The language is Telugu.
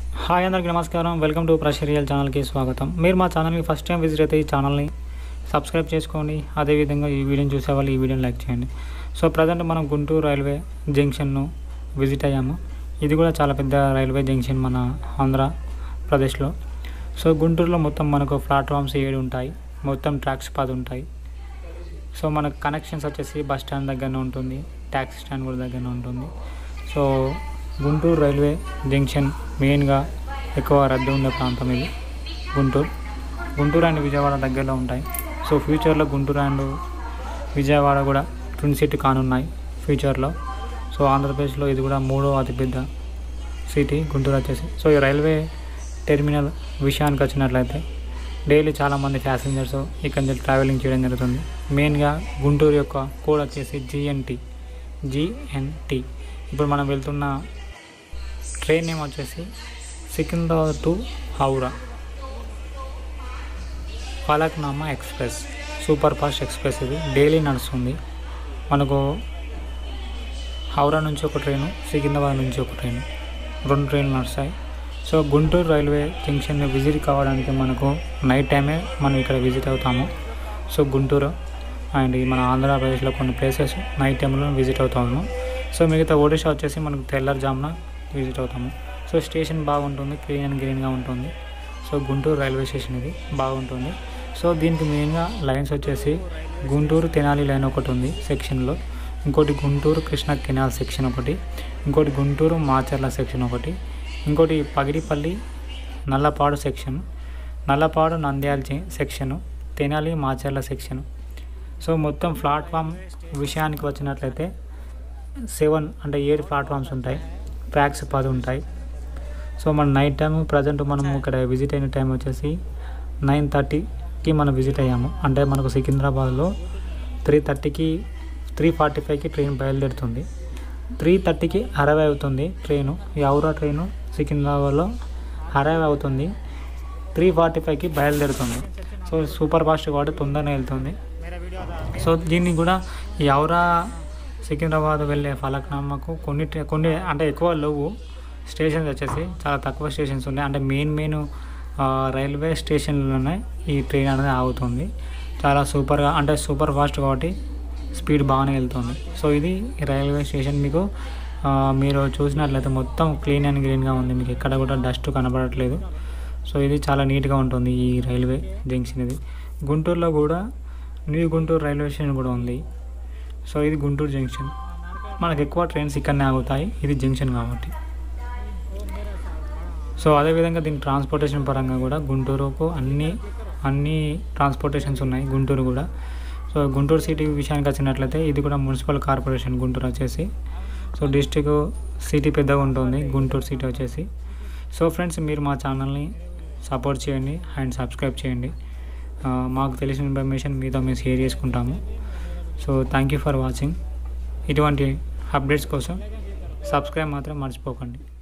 హాయ్ అందరికీ నమస్కారం వెల్కమ్ టు ప్రషరియల్ ఛానల్కి స్వాగతం మీరు మా ఛానల్ని ఫస్ట్ టైం విజిట్ అయితే ఈ ఛానల్ని సబ్స్క్రైబ్ చేసుకోండి అదేవిధంగా ఈ వీడియోని చూసే వాళ్ళు ఈ వీడియోని లైక్ చేయండి సో ప్రజెంట్ మనం గుంటూరు రైల్వే జంక్షన్ను విజిట్ అయ్యాము ఇది కూడా చాలా పెద్ద రైల్వే జంక్షన్ మన ఆంధ్రప్రదేశ్లో సో గుంటూరులో మొత్తం మనకు ప్లాట్ఫామ్స్ ఏడు ఉంటాయి మొత్తం ట్రాక్స్ పది ఉంటాయి సో మనకు కనెక్షన్స్ వచ్చేసి బస్ స్టాండ్ దగ్గరనే ఉంటుంది ట్యాక్సీ స్టాండ్ కూడా దగ్గరనే ఉంటుంది సో గుంటూరు రైల్వే జంక్షన్ మెయిన్గా ఎక్కువ రద్దీ ఉండే ప్రాంతం ఇది గుంటూరు గుంటూరు అండ్ విజయవాడ దగ్గరలో ఉంటాయి సో ఫ్యూచర్లో గుంటూరు అండ్ విజయవాడ కూడా ట్విన్ సిటీ కానున్నాయి ఫ్యూచర్లో సో ఆంధ్రప్రదేశ్లో ఇది కూడా మూడో అతిపెద్ద సిటీ గుంటూరు వచ్చేసి సో ఈ రైల్వే టెర్మినల్ విషయానికి వచ్చినట్లయితే డైలీ చాలామంది ప్యాసింజర్స్ ఇక్కడ నుంచి ట్రావెలింగ్ చేయడం జరుగుతుంది మెయిన్గా గుంటూరు యొక్క కోడ్ వచ్చేసి జిఎన్టీ జిఎన్టీ ఇప్పుడు మనం వెళ్తున్న ట్రైన్ నేమ్ వచ్చేసి Secunderabad to Howrah Falaknuma express super fast express ఇది డైలీ నడుస్తుంది మనకు హౌరా నుంచి ఒక ట్రైను సికింద్రాబాద్ నుంచి ఒక ట్రైను రెండు ట్రైన్లు నడుస్తాయి so Guntur railway junction visit కావడానికి మనకు నైట్ టైమే మనం ఇక్కడ విజిట్ అవుతాము సో గుంటూరు అండ్ ఈ మన ఆంధ్రప్రదేశ్లో కొన్ని ప్లేసెస్ నైట్ టైంలో విజిట్ అవుతాము సో మిగతా ఒడిషా వచ్చేసి మనకు తెల్లవారుజామున విజిట్ అవుతాము సో స్టేషన్ బాగుంటుంది క్లీన్ అండ్ గ్రీన్గా ఉంటుంది సో గుంటూరు రైల్వే స్టేషన్ ఇది బాగుంటుంది సో దీనికి మెయిన్గా లైన్స్ వచ్చేసి గుంటూరు తెనాలి లైన్ ఒకటి ఉంది సెక్షన్లో ఇంకోటి గుంటూరు కృష్ణ కెనాల్ సెక్షన్ ఒకటి ఇంకోటి గుంటూరు మాచర్ల సెక్షన్ ఒకటి ఇంకోటి పగిడిపల్లి నల్లపాడు సెక్షన్ నల్లపాడు నంద్యాల చె- section Tenali Macherla section so మొత్తం ప్లాట్ఫామ్ విషయానికి వచ్చినట్లయితే సెవెన్ అంటే ఏడు ప్లాట్ఫామ్స్ ఉంటాయి ట్రాక్స్ పది ఉంటాయి సో మన నైట్ టైం ప్రజెంట్ మనం ఇక్కడ విజిట్ అయిన టైం వచ్చేసి నైన్ థర్టీకి మనం విజిట్ అయ్యాము అంటే మనకు సికింద్రాబాద్లో త్రీ థర్టీకి త్రీ ఫార్టీ ఫైవ్కి ట్రైన్ బయలుదేరుతుంది త్రీ థర్టీకి అరవై అవుతుంది ట్రైను ఈ ఔరా ట్రైను సికింద్రాబాద్లో అరవై అవుతుంది త్రీ ఫార్టీ ఫైవ్కి బయలుదేరుతుంది సో సూపర్ ఫాస్ట్ కాబట్టి తొందరగా వెళ్తుంది సో దీన్ని కూడా ఈ ఔరా సికింద్రాబాద్ వెళ్ళే ఫలక్నామాకు కొన్ని ట్రై- కొన్ని అంటే ఎక్కువ లేవు స్టేషన్స్ వచ్చేసి చాలా తక్కువ స్టేషన్స్ ఉన్నాయి అంటే మెయిన్ మెయిన్ రైల్వే స్టేషన్లోనే ఈ ట్రైన్ అనేది ఆగుతుంది చాలా సూపర్గా అంటే సూపర్ ఫాస్ట్ కాబట్టి స్పీడ్ బాగానే వెళ్తుంది సో ఇది రైల్వే స్టేషన్ మీకు ఆ, మీరు చూసినట్లయితే మొత్తం క్లీన్ అండ్ గ్రీన్గా ఉంది మీకు ఎక్కడ కూడా డస్ట్ కనబడట్లేదు సో ఇది చాలా నీట్గా ఉంటుంది ఈ రైల్వే జంక్షన్ ఇది గుంటూరులో కూడా న్యూ గుంటూరు రైల్వే స్టేషన్ కూడా ఉంది సో ఇది గుంటూరు జంక్షన్ మనకు ఎక్కువ ట్రైన్స్ ఇక్కడనే ఆగుతాయి ఇది జంక్షన్ కాబట్టి సో అదేవిధంగా దీని ట్రాన్స్పోర్టేషన్ పరంగా కూడా గుంటూరుకు అన్ని అన్ని ట్రాన్స్పోర్టేషన్స్ ఉన్నాయి గుంటూరు కూడా సో గుంటూరు సిటీ విషయానికి వచ్చినట్లయితే ఇది కూడా మున్సిపల్ కార్పొరేషన్ గుంటూరు వచ్చేసి సో డిస్టిక్ సిటీ పెద్దగా ఉంటుంది గుంటూరు సిటీ వచ్చేసి సో ఫ్రెండ్స్ మీరు మా ఛానల్ని సపోర్ట్ చేయండి అండ్ సబ్స్క్రైబ్ చేయండి ఆ, మాకు తెలిసిన ఇన్ఫర్మేషన్ మీతో మేము షేర్ చేసుకుంటాము so thank you for watching ఇటువంటి అప్డేట్స్ కోసం సబ్స్క్రైబ్ మాత్రం మర్చిపోకండి